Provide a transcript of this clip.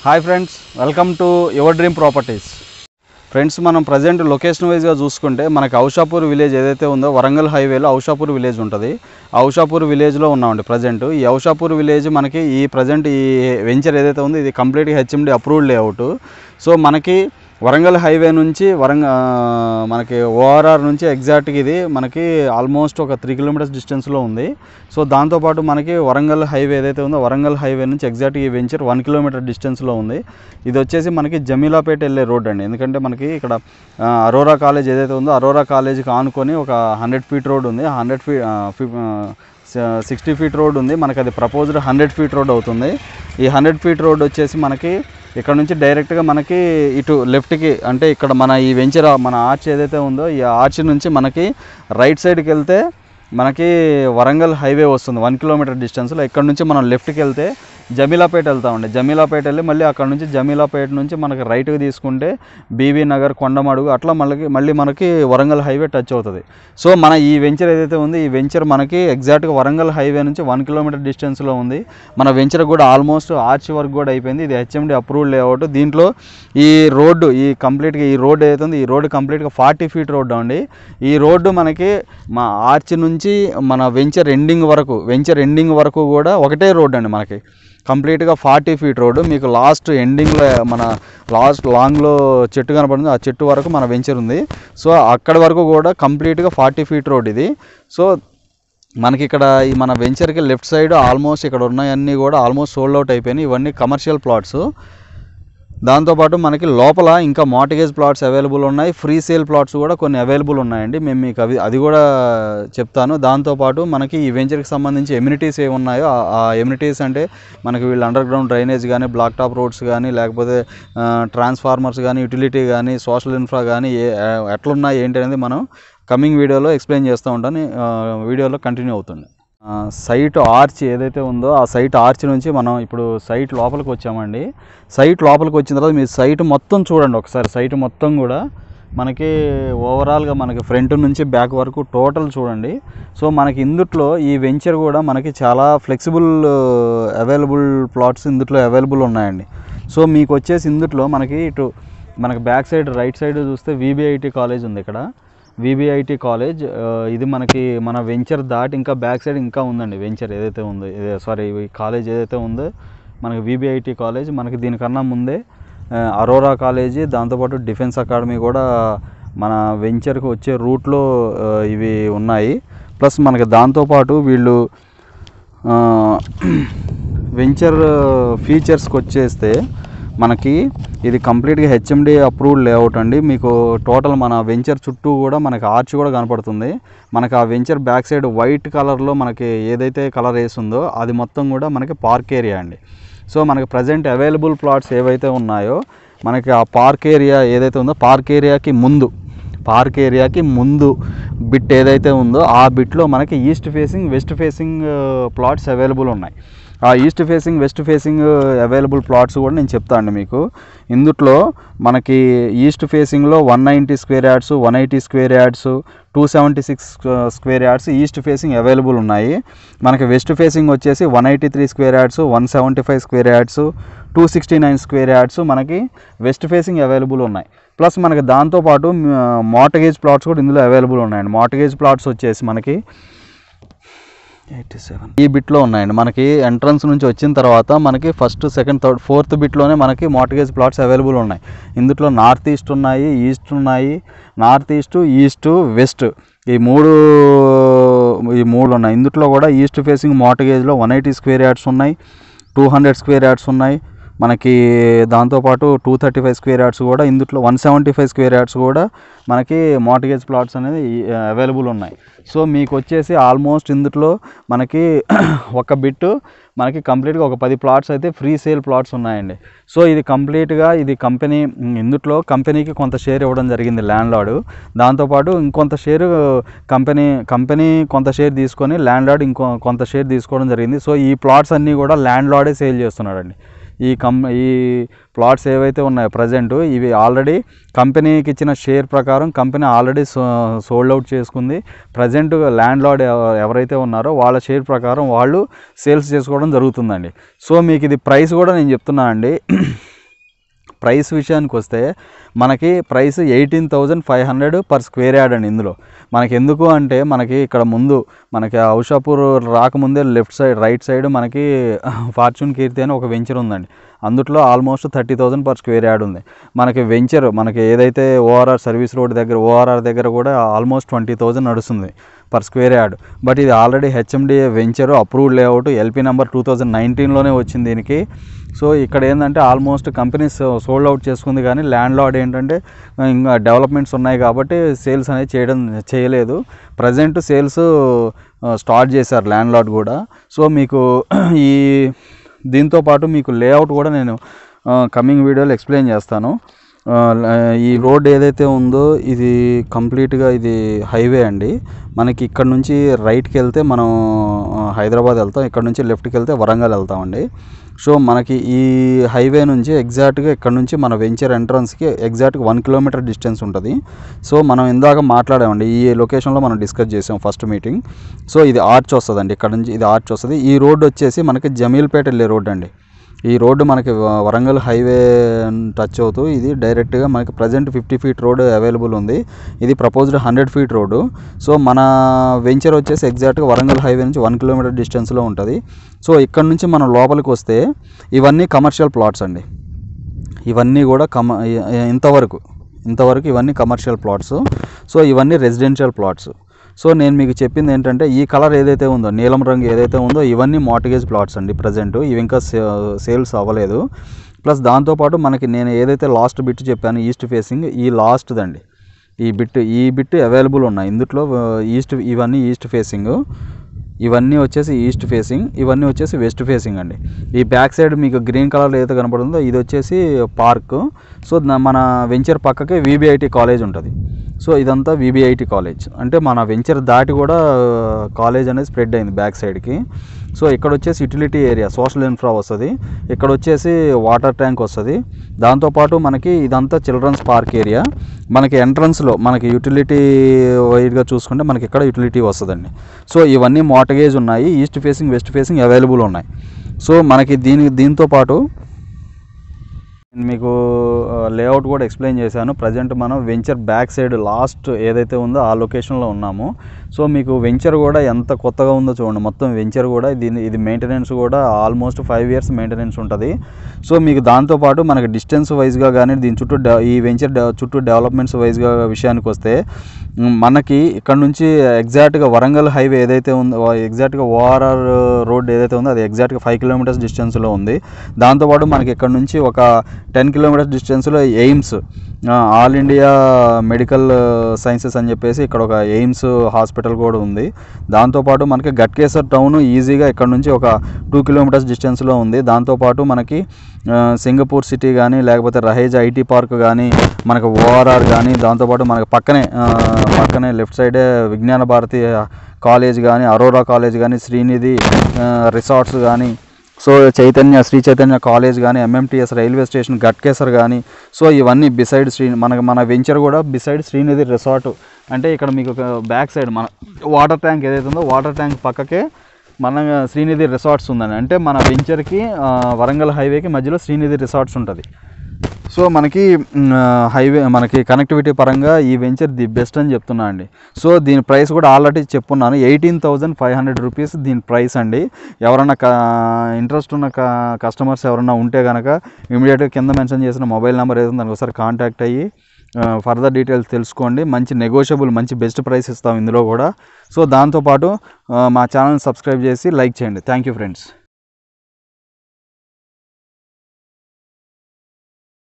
hi friends welcome to your dream properties friends మనం present location వైజ్గా చూసుకుంటే మనకి ఔషాపూర్ విలేజ్ ఏదైతే ఉందో వరంగల్ హైవేలో ఔషాపూర్ విలేజ్ ఉంటుంది ఆ ఔషాపూర్ విలేజ్లో ఉన్నామండి ప్రజెంట్ ఈ ఔషాపూర్ విలేజ్ మనకి ఈ ప్రజెంట్ ఈ వెంచర్ ఏదైతే ఉందో ఇది కంప్లీట్గా హెచ్ఎండి అప్రూవ్డ్ లేఅవుట్ సో మనకి వరంగల్ హైవే నుంచి వరంగ ఆ, మనకి ఓఆర్ఆర్ నుంచి ఎగ్జాక్ట్గా ఇది మనకి ఆల్మోస్ట్ ఒక త్రీ కిలోమీటర్స్ డిస్టెన్స్లో ఉంది సో దాంతోపాటు మనకి వరంగల్ హైవే ఏదైతే ఉందో వరంగల్ హైవే నుంచి ఎగ్జాక్ట్ ఈ వెంచర్ వన్ కిలోమీటర్ డిస్టెన్స్లో ఉంది ఇది వచ్చేసి మనకి జమీలాపేట వెళ్ళే రోడ్ అండి ఎందుకంటే మనకి ఇక్కడ ఆ, అరోరా కాలేజ్ ఏదైతే ఉందో అరోరా కాలేజ్కి ఆనుకొని ఒక హండ్రెడ్ ఫీట్ రోడ్ ఉంది hundred fee sixty feet road ఉంది మనకి అది ప్రపోజ్డ్ హండ్రెడ్ ఫీట్ రోడ్ అవుతుంది ఈ హండ్రెడ్ ఫీట్ రోడ్ వచ్చేసి మనకి ఇక్కడ నుంచి డైరెక్ట్గా మనకి ఇటు లెఫ్ట్కి అంటే ఇక్కడ మన ఈ వెంచర్ మన ఆర్చ్ ఏదైతే ఉందో ఈ ఆర్చ్ నుంచి మనకి రైట్ సైడ్కి వెళ్తే మనకి వరంగల్ హైవే వస్తుంది వన్ కిలోమీటర్ డిస్టెన్స్లో ఇక్కడ నుంచి మనం లెఫ్ట్కి వెళ్తే జమీలాపేట వెళ్తామండి జమీలాపేట వెళ్ళి మళ్ళీ అక్కడ నుంచి జమీలాపేట నుంచి మనకి రైట్కి తీసుకుంటే బీబీ నగర్ కొండమడుగు అట్లా మళ్ళీ మళ్ళీ మనకి వరంగల్ హైవే టచ్ అవుతుంది సో మన ఈ వెంచర్ ఏదైతే ఉంది ఈ వెంచర్ మనకి ఎగ్జాక్ట్గా వరంగల్ హైవే నుంచి వన్ కిలోమీటర్ డిస్టెన్స్లో ఉంది మన వెంచర్ కూడా ఆల్మోస్ట్ ఆర్చ్ వర్క్ కూడా అయిపోయింది ఇది హెచ్ఎండి అప్రూవ్డ్ లేఅవుట్ దీంట్లో ఈ రోడ్డు ఈ కంప్లీట్గా ఈ రోడ్డు ఏదైతే ఉంది ఈ రోడ్డు కంప్లీట్గా ఫార్టీ ఫీట్ రోడ్డు అండి ఈ రోడ్డు మనకి మా ఆర్చ్ నుంచి మన వెంచర్ ఎండింగ్ వరకు వెంచర్ ఎండింగ్ వరకు కూడా ఒకటే రోడ్డు అండి మనకి కంప్లీట్గా ఫార్టీ ఫీట్ రోడ్డు మీకు లాస్ట్ ఎండింగ్లో మన లాస్ట్ లాంగ్లో చెట్టు కనపడుతుంది ఆ చెట్టు వరకు మన వెంచర్ ఉంది సో అక్కడి వరకు కూడా కంప్లీట్గా ఫార్టీ ఫీట్ రోడ్ ఇది సో మనకి ఇక్కడ ఈ మన వెంచర్కి లెఫ్ట్ సైడ్ ఆల్మోస్ట్ ఇక్కడ ఉన్నాయన్నీ కూడా ఆల్మోస్ట్ సోల్డ్ అవుట్ అయిపోయినాయి ఇవన్నీ కమర్షియల్ ప్లాట్స్ దాంతోపాటు మనకి లోపల ఇంకా మార్టిగేజ్ ప్లాట్స్ అవైలబుల్ ఉన్నాయి ఫ్రీ సేల్ ప్లాట్స్ కూడా కొన్ని అవైలబుల్ ఉన్నాయండి మేము మీకు అవి అది కూడా చెప్తాను దాంతోపాటు మనకి ఈ వెంచర్కి సంబంధించి ఎమ్యూనిటీస్ ఏ ఉన్నాయో ఆ- ఆ ఎమ్యూనిటీస్ అంటే మనకి వీళ్ళు అండర్ గ్రౌండ్ డ్రైనేజ్ కానీ బ్లాక్ టాప్ రోడ్స్ కానీ లేకపోతే ట్రాన్స్ఫార్మర్స్ కానీ యూటిలిటీ కానీ సోషల్ ఇన్ఫ్రా కానీ ఏ ఎట్లున్నాయి ఏంటి అనేది మనం కమింగ్ వీడియోలో ఎక్స్ప్లెయిన్ చేస్తూ ఉంటాను ఆ, వీడియోలో కంటిన్యూ అవుతుంది ఆ, సైట్ ఆర్చ్ ఏదైతే ఉందో ఆ సైట్ ఆర్చ్ నుంచి మనం ఇప్పుడు సైట్ లోపలికి వచ్చామండి సైట్ లోపలికి వచ్చిన తర్వాత మీరు సైట్ మొత్తం చూడండి ఒకసారి సైట్ మొత్తం కూడా మనకి ఓవరాల్గా మనకి ఫ్రంట్ నుంచి బ్యాక్ వరకు టోటల్ చూడండి సో మనకి ఇందుట్లో ఈ వెంచర్ కూడా మనకి చాలా ఫ్లెక్సిబుల్ అవైలబుల్ ప్లాట్స్ ఇందుట్లో అవైలబుల్ ఉన్నాయండి సో మీకు వచ్చేసి ఇందుట్లో మనకి ఇటు మనకి బ్యాక్ సైడ్ రైట్ సైడ్ చూస్తే విబిఐటి కాలేజ్ ఉంది ఇక్కడ విబిఐటి కాలేజ్ ఆ, ఇది మనకి మన వెంచర్ దాటి ఇంకా బ్యాక్ సైడ్ ఇంకా ఉందండి వెంచర్ ఏదైతే ఉందో సారీ ఈ కాలేజ్ ఏదైతే ఉందో మనకి విబిఐటి కాలేజ్ మనకి దీనికన్నా ముందే ఆ, అరోరా కాలేజీ దాంతోపాటు డిఫెన్స్ అకాడమీ కూడా మన వెంచర్కి వచ్చే రూట్లో ఆ, ఇవి ఉన్నాయి ప్లస్ మనకి దాంతోపాటు వీళ్ళు ఆ, వెంచర్ ఫీచర్స్కి వచ్చేస్తే మనకి ఇది కంప్లీట్గా హెచ్ఎండి అప్రూవ్డ్ లేఅవుట్ అండి మీకు టోటల్ మన వెంచర్ చుట్టూ కూడా మనకి ఆర్చ్ కూడా కనపడుతుంది మనకి ఆ వెంచర్ బ్యాక్ సైడ్ వైట్ కలర్లో మనకి ఏదైతే కలర్ వేసిందో అది మొత్తం కూడా మనకి పార్క్ ఏరియా అండి సో మనకి ప్రజెంట్ అవైలబుల్ ప్లాట్స్ ఏవైతే ఉన్నాయో మనకి ఆ పార్క్ ఏరియా ఏదైతే ఉందో పార్క్ ఏరియాకి ముందు పార్క్ ఏరియాకి ముందు బిట్ ఏదైతే ఉందో ఆ బిట్లో మనకి east facing west facing plots available ఉన్నాయి ఆ east facing west facing available plots కూడా నేను చెప్తాను మీకు ఇందుట్లో మనకి ఈస్ట్ ఫేసింగ్లో one ninety square yards one eighty square yards two seventy six square yards east facing available ఉన్నాయి మనకి వెస్ట్ ఫేసింగ్ వచ్చేసి one eighty three square yards one seventy five square yards two sixty nine square yards మనకి west facing available ఉన్నాయి plus మనకి దాంతోపాటు mortgage plots కూడా ఇందులో available ఉన్నాయండి మార్టగేజ్ ప్లాట్స్ వచ్చేసి మనకి ఎయిటీ సెవెన్ ఈ బిట్లో ఉన్నాయండి మనకి ఎంట్రన్స్ నుంచి వచ్చిన తర్వాత మనకి ఫస్ట్ సెకండ్ థర్డ్ ఫోర్త్ బిట్లోనే మనకి మార్టగేజ్ ప్లాట్స్ అవైలబుల్ ఉన్నాయి ఇందులో నార్త్ ఈస్ట్ ఉన్నాయి ఈస్ట్ ఉన్నాయి నార్త్ ఈస్ట్ ఈస్ట్ వెస్ట్ ఈ మూడు ఈ మూడు ఉన్నాయి ఇందులో కూడా ఈస్ట్ ఫేసింగ్ మార్టగేజ్లో వన్ ఎయిటీ స్క్వేర్ యార్డ్స్ ఉన్నాయి టూ హండ్రెడ్ స్క్వేర్ యార్డ్స్ ఉన్నాయి మనకి దాంతోపాటు two thirty five square yards కూడా ఇందులో one seventy five square yards కూడా మనకి మార్టిగేజ్ ప్లాట్స్ అనేది అవైలబుల్ ఉన్నాయి సో మీకు వచ్చేసి ఆల్మోస్ట్ ఇందులో మనకి ఒక బిట్ మనకి కంప్లీట్గా ఒక పది ప్లాట్స్ అయితే ఫ్రీ సేల్ ప్లాట్స్ ఉన్నాయండి సో ఇది కంప్లీట్గా ఇది కంపెనీ ఇందులో కంపెనీకి కొంత షేర్ ఇవ్వడం జరిగింది ల్యాండ్ లార్డు దాంతోపాటు ఇంకొంత షేర్ కంపెనీ కంపెనీ కొంత షేర్ తీసుకొని ల్యాండ్ లార్డ్ ఇంకో కొంత షేర్ తీసుకోవడం జరిగింది సో ఈ ప్లాట్స్ అన్నీ కూడా ల్యాండ్ లార్డే సేల్ చేస్తున్నాడండి ఈ కం ఈ ప్లాట్స్ ఏవైతే ఉన్నాయో ప్రజెంట్ ఇవి ఆల్రెడీ కంపెనీకి ఇచ్చిన షేర్ ప్రకారం కంపెనీ ఆల్రెడీ సోల్డ్ అవుట్ చేసుకుంది ప్రజెంట్ ల్యాండ్ లార్డ్ ఎవరైతే ఉన్నారో వాళ్ళ షేర్ ప్రకారం వాళ్ళు సేల్స్ చేసుకోవడం జరుగుతుందండి సో మీకు ఇది ప్రైస్ కూడా నేను చెప్తున్నా అండి ప్రైస్ విషయానికి వస్తే మనకి price eighteen thousand five hundred per square yard అండి ఇందులో మనకి ఎందుకు అంటే మనకి ఇక్కడ ముందు మనకి ఔషాపూర్ రాకముందే లెఫ్ట్ సైడ్ రైట్ సైడ్ మనకి ఫార్చ్యూన్ కీర్తి అని ఒక వెంచర్ ఉందండి అందుట్లో almost thirty thousand per square yard ఉంది మనకి వెంచర్ మనకి ఏదైతే ఓఆర్ఆర్ సర్వీస్ రోడ్ దగ్గర ఓఆర్ఆర్ దగ్గర కూడా ఆల్మోస్ట్ ట్వంటీ థౌసండ్ నడుస్తుంది పర్ స్క్వేర్ యార్డ్ బట్ ఇది already HMDA venture approved layout LP number two thousand నైన్టీన్లోనే వచ్చింది దీనికి సో ఇక్కడ ఏంటంటే ఆల్మోస్ట్ కంపెనీస్ సోల్డ్ అవుట్ చేసుకుంది కానీ ల్యాండ్ లార్డ్ ఏంటంటే ఇంకా డెవలప్మెంట్స్ ఉన్నాయి కాబట్టి సేల్స్ అనేది చేయడం చేయలేదు ప్రజెంట్ సేల్స్ స్టార్ట్ చేశారు ల్యాండ్ లార్డ్ కూడా సో మీకు ఈ దీంతో పాటు మీకు లేఅవుట్ కూడా నేను కమింగ్ వీడియోలో ఎక్స్ప్లెయిన్ చేస్తాను ఆ, ఈ రోడ్ ఏదైతే ఉందో ఇది కంప్లీట్గా ఇది హైవే అండి మనకి ఇక్కడ నుంచి రైట్కి వెళ్తే మనం ఆ, హైదరాబాద్ వెళ్తాం ఇక్కడ నుంచి లెఫ్ట్కి వెళ్తే వరంగల్ వెళ్తామండి సో మనకి ఈ హైవే నుంచి ఎగ్జాక్ట్గా ఇక్కడ నుంచి మన వెంచర్ ఎంట్రన్స్కి ఎగ్జాక్ట్గా వన్ కిలోమీటర్ డిస్టెన్స్ ఉంటుంది సో మనం ఇందాక మాట్లాడామండి ఈ లొకేషన్లో మనం డిస్కస్ చేసాం ఫస్ట్ మీటింగ్ సో ఇది ఆర్చ్ వస్తుందండి ఇక్కడ నుంచి ఇది ఆర్చ్ వస్తుంది ఈ రోడ్ వచ్చేసి మనకి జమీల్పేట వెళ్ళే రోడ్ అండి ఈ రోడ్డు మనకి వ- వరంగల్ హైవే టచ్ అవుతూ ఇది డైరెక్ట్గా మనకి present fifty feet road available ఉంది ఇది proposed hundred feet road so మన వెంచర్ వచ్చేసి ఎగ్జాక్ట్గా వరంగల్ హైవే నుంచి వన్ కిలోమీటర్ డిస్టెన్స్లో ఉంటుంది సో ఇక్కడ నుంచి మనం లోపలికి వస్తే ఇవన్నీ కమర్షియల్ ప్లాట్స్ అండి ఇవన్నీ కూడా కమ ఇ- ఇంతవరకు ఇంతవరకు ఇవన్నీ కమర్షియల్ ప్లాట్స్ సో ఇవన్నీ రెసిడెన్షియల్ ప్లాట్స్ సో నేను మీకు చెప్పింది ఏంటంటే ఈ కలర్ ఏదైతే ఉందో నీలం రంగు ఏదైతే ఉందో ఇవన్నీ మార్టిగేజ్ ప్లాట్స్ అండి ప్రజెంట్ ఇవి ఇంకా సేల్స్ అవ్వలేదు ప్లస్ దాంతోపాటు మనకి నేను ఏదైతే లాస్ట్ బిట్ చెప్పాను ఈస్ట్ ఫేసింగ్ ఈ లాస్ట్దండి ఈ బిట్ ఈ బిట్ అవైలబుల్ ఉన్నాయి ఇందులో ఈస్ట్ ఇవన్నీ ఈస్ట్ ఫేసింగ్ ఇవన్నీ వచ్చేసి ఈస్ట్ ఫేసింగ్ ఇవన్నీ వచ్చేసి వెస్ట్ ఫేసింగ్ అండి ఈ బ్యాక్ సైడ్ మీకు గ్రీన్ కలర్ ఏదైతే కనపడుతుందో ఇది వచ్చేసి పార్క్ సో నా- మన వెంచర్ పక్కకే విబిఐటి కాలేజ్ ఉంటుంది సో ఇదంతా విబిఐటి కాలేజ్ అంటే మన వెంచర్ దాటి కూడా కాలేజ్ అనేది స్ప్రెడ్ అయింది బ్యాక్ సైడ్కి సో ఇక్కడ వచ్చేసి యూటిలిటీ ఏరియా సోషల్ ఇన్ఫ్రా వస్తుంది ఇక్కడ వచ్చేసి వాటర్ ట్యాంక్ వస్తుంది దాంతోపాటు మనకి ఇదంతా చిల్డ్రన్స్ పార్క్ ఏరియా మనకి ఎంట్రన్స్లో మనకి యూటిలిటీ వైడ్గా చూసుకుంటే మనకి ఇక్కడ యూటిలిటీ వస్తుందండి సో ఇవన్నీ మార్టగేజ్ ఉన్నాయి east facing west facing available ఉన్నాయి సో మనకి దీని దీంతో పాటు నేను మీకు లేఅవుట్ కూడా ఎక్స్ప్లెయిన్ చేశాను ప్రజెంట్ మనం వెంచర్ బ్యాక్ సైడ్ లాస్ట్ ఏదైతే ఉందో ఆ లొకేషన్లో ఉన్నాము సో మీకు వెంచర్ కూడా ఎంత కొత్తగా ఉందో చూడండి మొత్తం వెంచర్ కూడా దీని ఇది మెయింటెనెన్స్ కూడా ఆల్మోస్ట్ ఫైవ్ ఇయర్స్ మెయింటెనెన్స్ ఉంటుంది సో మీకు దాంతోపాటు మనకి డిస్టెన్స్ వైజ్గా కానీ దీని చుట్టూ డె- ఈ వెంచర్ డె- చుట్టూ డెవలప్మెంట్స్ వైజ్గా విషయానికి వస్తే మ్, మనకి ఇక్కడ నుంచి ఎగ్జాక్ట్గా వరంగల్ హైవే ఏదైతే ఉందో ఎగ్జాక్ట్గా ఓఆర్ఆర్ రోడ్ ఏదైతే ఉందో అది ఎగ్జాక్ట్గా ఫైవ్ కిలోమీటర్స్ డిస్టెన్స్లో ఉంది దాంతోపాటు మనకి ఇక్కడ నుంచి ఒక టెన్ కిలోమీటర్స్ డిస్టెన్స్లో ఎయిమ్స్ ఆ, ఆల్ ఇండియా మెడికల్ సైన్సెస్ అని చెప్పేసి ఇక్కడ ఒక ఎయిమ్స్ హాస్పిటల్ కూడా ఉంది దాంతోపాటు మనకి గట్కేసర్ టౌన్ ఈజీగా ఇక్కడ నుంచి ఒక టూ కిలోమీటర్స్ డిస్టెన్స్లో ఉంది దాంతోపాటు మనకి ఆ, సింగపూర్ సిటీ కానీ లేకపోతే రహేజ్ ఐటీ పార్క్ కానీ మనకు ఓఆర్ఆర్ కానీ దాంతోపాటు మనకి పక్కనే ఆ, పక్కనే లెఫ్ట్ సైడే విజ్ఞాన భారతి కాలేజ్ కానీ అరోరా కాలేజ్ కానీ శ్రీనిధి ఆ, రిసార్ట్స్ కానీ సో చైతన్య శ్రీ చైతన్య కాలేజ్ కానీ ఎంఎంటీఎస్ రైల్వే స్టేషన్ గట్కేసర్ కానీ సో ఇవన్నీ బిసైడ్ శ్రీ మనకి మన వెంచర్ కూడా బిసైడ్ శ్రీనిధి రిసార్ట్ అంటే ఇక్కడ మీకు ఒక బ్యాక్ సైడ్ మన వాటర్ ట్యాంక్ ఏదైతే ఉందో వాటర్ ట్యాంక్ పక్కకే మన శ్రీనిధి రిసార్ట్స్ ఉందండి అంటే మన వెంచర్కి ఆ, వరంగల్ హైవేకి మధ్యలో శ్రీనిధి రిసార్ట్స్ ఉంటుంది సో మనకి మ్, హైవే మనకి కనెక్టివిటీ పరంగా ఈ వెంచర్ ది బెస్ట్ అని చెప్తున్నా అండి సో దీని ప్రైస్ కూడా ఆల్రెడీ చెప్పున్నాను eighteen thousand five hundred rupees దీని ప్రైస్ అండి ఎవరన్నా ఇంట్రెస్ట్ ఉన్న కస్టమర్స్ ఎవరన్నా ఉంటే కనుక ఇమీడియట్గా కింద మెన్షన్ చేసిన మొబైల్ నెంబర్ ఏదో దానికి ఒకసారి కాంటాక్ట్ అయ్యి ఫర్దర్ డీటెయిల్స్ తెలుసుకోండి మంచి నెగోషియబుల్ మంచి బెస్ట్ ప్రైస్ ఇస్తాం ఇందులో కూడా సో దాంతోపాటు ఆ, మా ఛానల్ సబ్స్క్రైబ్ చేసి లైక్ చేయండి థ్యాంక్ యూ ఫ్రెండ్స్